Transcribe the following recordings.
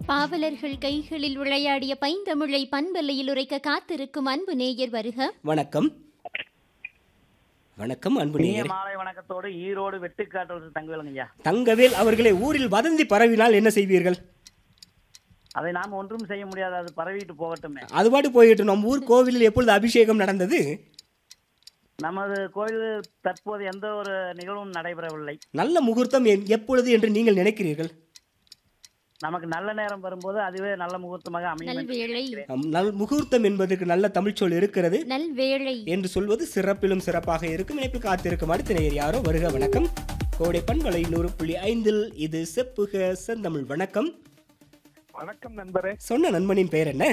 பாவலர்கள் கைகளில் விளையாடிய பைந்தமிழை பண்பலையில் உரைக்க காத்திருக்கும் அன்பு நேயர் வருக வணக்கம் வணக்கம் அன்பு இனிய நேயரே மாலை வணக்கத்தோடு ஈரோடு வெட்டுக்காட்டு தங்கவேலுங்க ஐயா தங்கவேல் அவர்களை ஊரில் வதந்தி பரவினால் என்ன செய்வீர்கள் அதை நாம் ஒன்றும் செய்ய முடியாது அது பரவிட்டு போகட்டுமே அது பாட்டு போயிட்டு நம்ம ஊர் கோவிலில் எப்பொழுது அபிஷேகம் நடந்தது நமது கோயில் தற்போது எந்த ஒரு நிகழ்வும் நடைபெறவில்லை நல்ல முகூர்த்தம் எ- எப்பொழுது என்று நீங்கள் நினைக்கிறீர்கள் நமக்கு நல்ல நேரம் வரும்போது அதுவே நல்ல முகூர்த்தமாக அமையும் என்று நல்வேளை அம், நல் முகூர்த்தம் என்பதற்கு நல்ல தமிழ்ச்சொல் இருக்கிறது நல்வேளை என்று சொல்வது சிறப்பிலும் சிறப்பாக இருக்கும் இணைப்பில் காத்திருக்கும் அடுத்த நேயர் யாரோ வருக வணக்கம் கோடை பண்பலை நூறு புள்ளி ஐந்தில் இது செப்புக செந்தமிழ் வணக்கம் வணக்கம் நண்பரே சொன்ன நண்பனின் பெயர் என்ன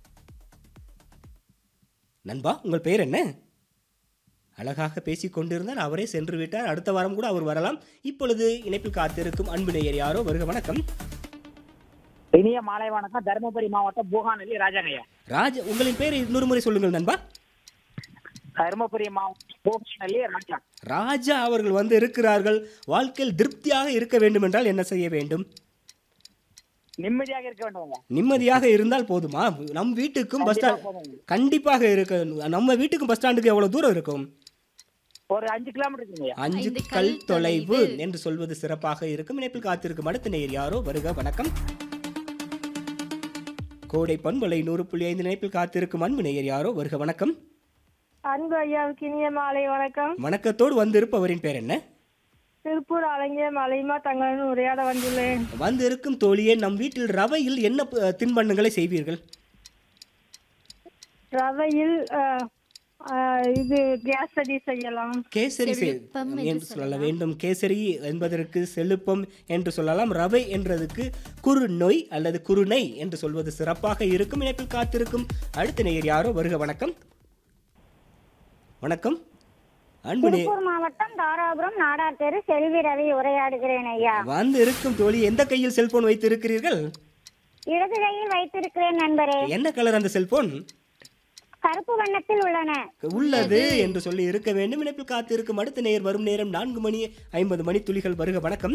நண்பா உங்கள் பெயர் என்ன அழகாக பேசிக் கொண்டிருந்தார் அவரே சென்று விட்டார் அடுத்த வாரம் கூட அவர் வரலாம் இப்பொழுது இணைப்பில் காத்திருக்கும் அன்பு நேயர் யாரோ வருக வணக்கம் இனிய மாலை வணக்கம் தருமபுரி மாவட்டம் பூகாநல்லி ராஜாங்கய்யா ராஜ உங்களின் பெயர் இன்னொரு முறை சொல்லுங்கள் நண்பா தருமபுரி மாவட்டம் பூகாநல்லி ராஜா ராஜா அவர்கள் வந்து இருக்கிறார்கள் வாழ்க்கையில் திருப்தியாக இருக்க வேண்டும் என்றால் என்ன செய்ய வேண்டும் நிம்மதியாக இருக்க வேண்டும்ங்க நிம்மதியாக இருந்தால் போதுமா நம் வீட்டுக்கும் பஸ் ஸ்டாண்ட் போதுங்க. கண்டிப்பாக இருக்க நம்ம வீட்டுக்கும் பஸ் ஸ்டாண்டுக்கு எவ்வளவு தூரம் இருக்கும் ஒரு அஞ்சு கிலோமீட்டர் இருக்குங்கய்யா அஞ்சு ஐந்து கல் கல் தொலைவு தொலைவு. என்று சொல்வது சிறப்பாக இருக்கும் இணைப்பில் காத்திருக்கும் அடுத்த நேயர் யாரோ வருக வணக்கம் கோடை பண்பலை நூறு புள்ளி ஐந்து இணைப்பில் காத்திருக்கும் அன்பு நேயர் யாரோ வருக வணக்கம் அன்பு ஐயாவுக்கு இனிய மாலை வணக்கம் வணக்கத்தோடு வந்திருப்பவரின் பேர் என்ன திருப்பூர் அலங்கிய மலைமா தங்களுடன் உரையாட வந்துள்ளேன் வந்திருக்கும் தோழியே நம் வீட்டில் ரவையில் என்ன ப- தின்பண்டங்களை செய்வீர்கள் ரவையில் அஹ், அஹ், இது கேஸ் அடி செய்யலாம் கேசரி செய்- செழுப்பம் என்று என்று சொல்ல வேண்டும் கேசரி என்பதற்கு செழுப்பம் என்று சொல்லலாம் ரவை என்றதுக்கு குறு நொய் அல்லது குறுநை என்று சொல்வது சிறப்பாக இருக்கும் இணைப்பில் காத்திருக்கும் அடுத்த நேயர் யாரோ வருக வணக்கம் வணக்கம் அன்பு நே திருப்பூர் மாவட்டம் தாராபுரம் நாடார் தெரு செல்வி ரவி உரையாடுகிறேன் ஐயா வந்து இருக்கும் தோழி எந்த கையில் செல்போன் வைத்து இருக்கிறீர்கள் இடது கையில் வைத்திருக்கிறேன் நண்பரே என்ன கலர் அந்த செல்போன் கருப்பு வண்ணத்தில் உள்ளன உள்ளது என்று சொல்லி இருக்க வேண்டும் இணைப்பில் காத்திருக்கும் அடுத்த நேயர் வரும் நேரம் நான்கு மணி ஐம்பது மணி துளிகள் வருக வணக்கம்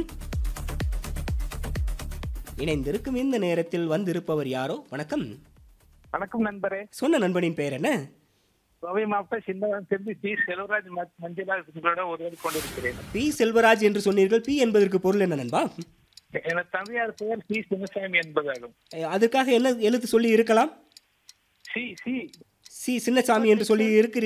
இணைந்திருக்கும் இந்த நேரத்தில் வந்திருப்பவர் யாரோ வணக்கம் வணக்கம் நண்பரே சொன்ன நண்பனின் பெயர் என்ன கோவை மாவட்டம் சின்னவன் சேர்ந்து சி செல்வராஜ் ம- மஞ்சளால் உங்களோட ஒருவர் கொண்டிருக்கிறேன் பி செல்வராஜ் என்று சொன்னீர்கள் பி என்பதற்கு பொருள் என்ன நண்பா எனது தந்தையார் பெயர் சி சின்னசாமி என்பதாகும் அஹ், அதற்காக என்ன எழுத்து சொல்லி இருக்கலாம் சி சி சி சின்னசாமி என்று சொல்லி இருக்கிறீர்கள்